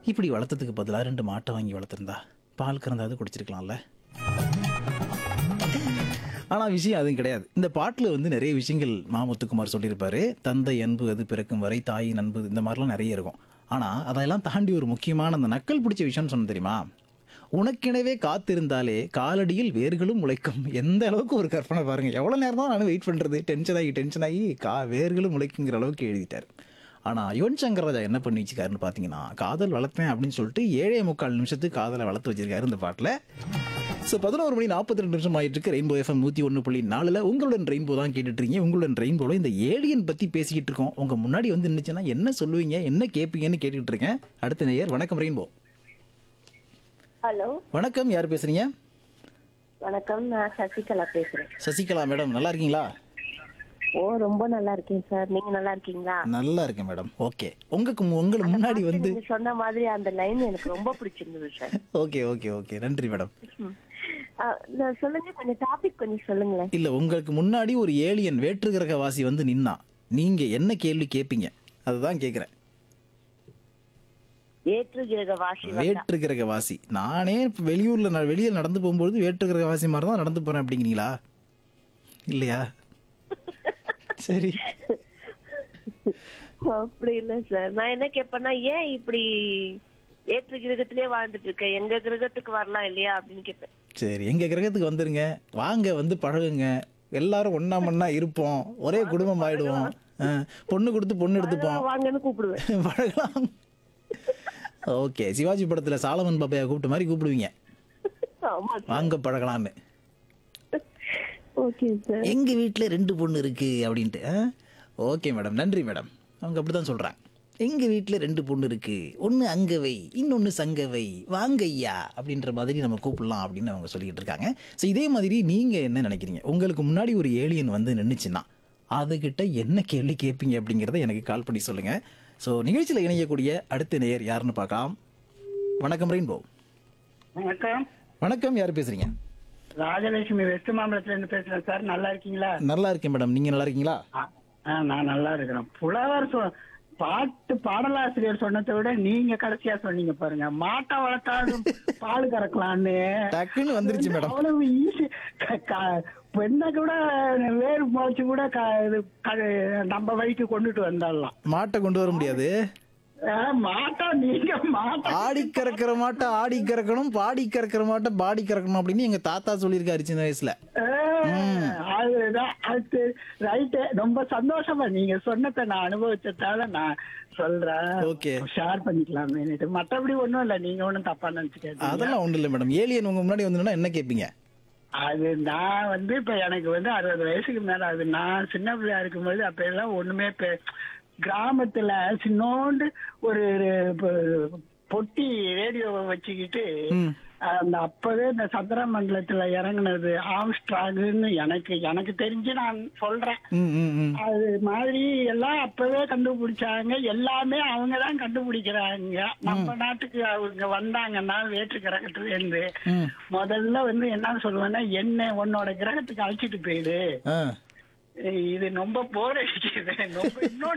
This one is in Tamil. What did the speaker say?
இப்படி வளர்த்ததுக்கு பதிலாக ரெண்டு மாட்டை வாங்கி வளர்த்துருந்தா பால் கறந்தாவது குடிச்சிருக்கலாம்ல ஆனால் விஷயம் அதுவும் கிடையாது இந்த பாட்டில் வந்து நிறைய விஷயங்கள் மாமுத்துக்குமார் சொல்லியிருப்பாரு தந்தை அன்பு அது பிறக்கும் வரை தாயின் அன்பு இந்த மாதிரிலாம் நிறைய இருக்கும் ஆனால் அதெல்லாம் தாண்டி ஒரு முக்கியமான அந்த நக்கல் பிடிச்ச விஷயம்னு சொன்ன தெரியுமா உனக்கெனவே காத்திருந்தாலே காலடியில் வேர்களும் முளைக்கும் எந்த அளவுக்கு ஒரு கற்பனை பாருங்க எவ்வளோ நேரம் தான் நான் வெயிட் பண்ணுறது டென்ஷன் ஆகி டென்ஷன் ஆகி கா வேர்களும் முளைக்குங்கிற அளவுக்கு எழுதிட்டார் ஆனால் யுவன் சங்கர் ராஜா என்ன பண்ணி வச்சுக்காருன்னு பார்த்தீங்கன்னா காதல் வளர்ப்பேன் அப்படின்னு சொல்லிட்டு ஏழே முக்கால் நிமிஷத்துக்கு காதலை வளர்த்து வச்சிருக்காரு இந்த பாட்டில் ஸோ பதினோரு மணி நாற்பத்தி ரெண்டு நிமிஷம் ஆயிட்டு இருக்கு ரெயின்போ எஃப்எம் நூற்றி ஒன்று புள்ளி நாலில் உங்களுடன் ரெயின்போ தான் கேட்டுட்டு இருக்கீங்க உங்களுடன் ரெயின்போவில் இந்த ஏலியன் பற்றி பேசிக்கிட்டு இருக்கோம் உங்கள் முன்னாடி வந்து நின்றுச்சுன்னா என்ன சொல்லுவீங்க என்ன கேட்பீங்கன்னு கேட்டுக்கிட்டு இருக்கேன் அடுத்த நேயர் வணக்கம் ரெயின்போ ஹலோ வணக்கம் யார் பேசுறீங்க வணக்கம் நான் சசிகலா பேசுறேன் சசிகலா மேடம் நல்லா இருக்கீங்களா ஓ ரொம்ப நல்லா இருக்கேன் சார் நீங்க நல்லா இருக்கீங்களா நல்லா இருக்கேன் மேடம் ஓகே உங்களுக்கு மு- உங்களுக்கு முன்னாடி வந்து நீங்க சொன்ன மாதிரி அந்த லைன் எனக்கு ரொம்ப பிடிச்சிருந்தது சார் ஓகே ஓகே ஓகே நன்றி மேடம் ம். ஆ, நான் சொல்லுங்க கொஞ்சம் டாபிக் கொஞ்சம் சொல்லுங்களேன் இல்ல உங்களுக்கு முன்னாடி ஒரு ஏலியன் வேற்று கிரகவாசி வந்து நின்னா நீங்க என்ன கேள்வி கேட்பீங்க அதுதான் கேக்குறேன் ஏற்று கிரக வாசி வந்தா. வேற்று கிரகவாசி நானே இப்ப வெளியூர்ல நான் வெளியே நடந்து போகும்போது வேற்று கிரகவாசி மாதிரி தான் நடந்து போறேன் அப்படிங்கிறீங்களா இல்லையா சரி அப்படி இல்ல சார் நான் என்ன கேட்பேன்னா ஏன் இப்படி ஏற்று கிரகத்திலே வாழ்ந்துட்டு இருக்க எங்க கிரகத்துக்கு வரலாம் இல்லையா அப்படின்னு கேட்பேன் சரி எங்க கிரகத்துக்கு வந்துருங்க வாங்க வந்து பழகுங்க எல்லாரும் ஒண்ணா மண்ணா இருப்போம் ஒரே குடும்பம் ஆயிடுவோம் ஆ, பொண்ணு கொடுத்து பொண்ணு எடுத்துப்போம் வாங்கன்னு கூப்பிடுவேன் பழகலாம் ஓகே சிவாஜி படத்துல சாலமன் பாப்பையா கூப்பிட்ட மாதிரி கூப்பிடுவீங்க ஆமா வாங்க பழகலான்னு ஓகே சார் எங்க வீட்ல ரெண்டு பொண்ணு இருக்கு அப்படின்ட்டு ஓகே மேடம் நன்றி மேடம் அவங்க அப்படிதான் சொல்றாங்க எங்க வீட்ல ரெண்டு பொண்ணு இருக்கு ஒன்னு அங்கவை இன்னொன்னு சங்கவை வாங்க ஐயா அப்படின்ற மாதிரி நம்ம கூப்பிடலாம் அப்படின்னு அவங்க சொல்லிட்டு இருக்காங்க ஸோ இதே மாதிரி நீங்க என்ன நினைக்கிறீங்க உங்களுக்கு முன்னாடி ஒரு ஏலியன் வந்து நின்றுச்சுன்னா அதுகிட்ட என்ன கேள்வி கேட்பீங்க அப்படிங்கிறத எனக்கு கால் பண்ணி சொல்லுங்க ஸோ நிகழ்ச்சியில் இணையக்கூடிய அடுத்த நேயர் யாருன்னு பார்க்கலாம் வணக்கம் ரெயின்போ வணக்கம் வணக்கம் யார் பேசுறீங்க ராஜலட்சுமி வெஸ்ட் மாம்பலத்துல இருந்து பேசுறேன் சார் நல்லா இருக்கீங்களா நல்லா இருக்கேன் மேடம் நீங்க நல்லா இருக்கீங்களா ஆ, ஆ, நான் நல்லா இருக்கிறேன் புலவர் சொ- பாட்டு பாடலாசிரியர் சொன்னதை விட நீங்க கடைசியா சொன்னீங்க பாருங்க மாட்டை வளர்த்தாலும் பால் கறக்கலான்னு டக்குன்னு வந்துருச்சு மேடம் அவ்வளவு ஈஸி பெண்ணை கூட வேறு முளைச்சு கூட க- இது க- நம்ம வழிக்கு கொண்டுட்டு வந்துடலாம் மாட்டை கொண்டு வர முடியாது ஆ, மாட்டா நீங்க மாட்டா ஆடி கறக்கிற மாட்டை ஆடி கறக்கணும் பாடி கறக்கிற மாட்டை பாடி கறக்கணும் அப்படின்னு எங்க தாத்தா சொல்லியிருக்காரு சின்ன வயசுல ஆ, அதுதான் அது ரைட்டு ரொம்ப சந்தோஷமா நீங்க சொன்னதை நான் அனுபவிச்சதால நான் சொல்றேன் Okay. ஷேர் பண்ணிக்கலாமேனுட்டு மற்றபடி ஒண்ணும் இல்ல நீங்க ஒண்ணும் தப்பா நினைச்சுக்காதீங்க அதெல்லாம் ஒண்ணும் இல்லை மேடம் ஏலியன் உங்க முன்னாடி வந்துன்னா என்ன கேட்பீங்க அது நான் வந்து இப்ப எனக்கு வந்து அறுபது வயசுக்கு மேல அது நான் சின்ன பிள்ளையா இருக்கும்போது அப்ப எல்லாம் ஒண்ணுமே பெ- கிராமத்துல சின்னோண்டு ஒரு பொ- பொட்டி ரேடியோவை வச்சுக்கிட்டு ம். அந்த அப்பவே இந்த சந்திரமண்டலத்துல இறங்குனது ஆம்ஸ்ட்ராங்குன்னு எனக்கு எனக்கு தெரிஞ்சு நான் சொல்றேன் ம் ம் ம் அது மாதிரி எல்லாம் அப்பவே கண்டுபிடிச்சாங்க எல்லாமே அவங்க தான் கண்டுபிடிக்கிறாங்க நம்ம நாட்டுக்கு அவங்க வந்தாங்கன்னா வேற்று கிரகத்துல இருந்து ம் முதல்ல வந்து என்ன சொல்லுவேன்னா என்ன உன்னோட கிரகத்துக்கு அழைச்சிட்டு போயிடு ஆ இது ரொம்ப போர் அடிக்குது ரொம்ப இன்னொன்னு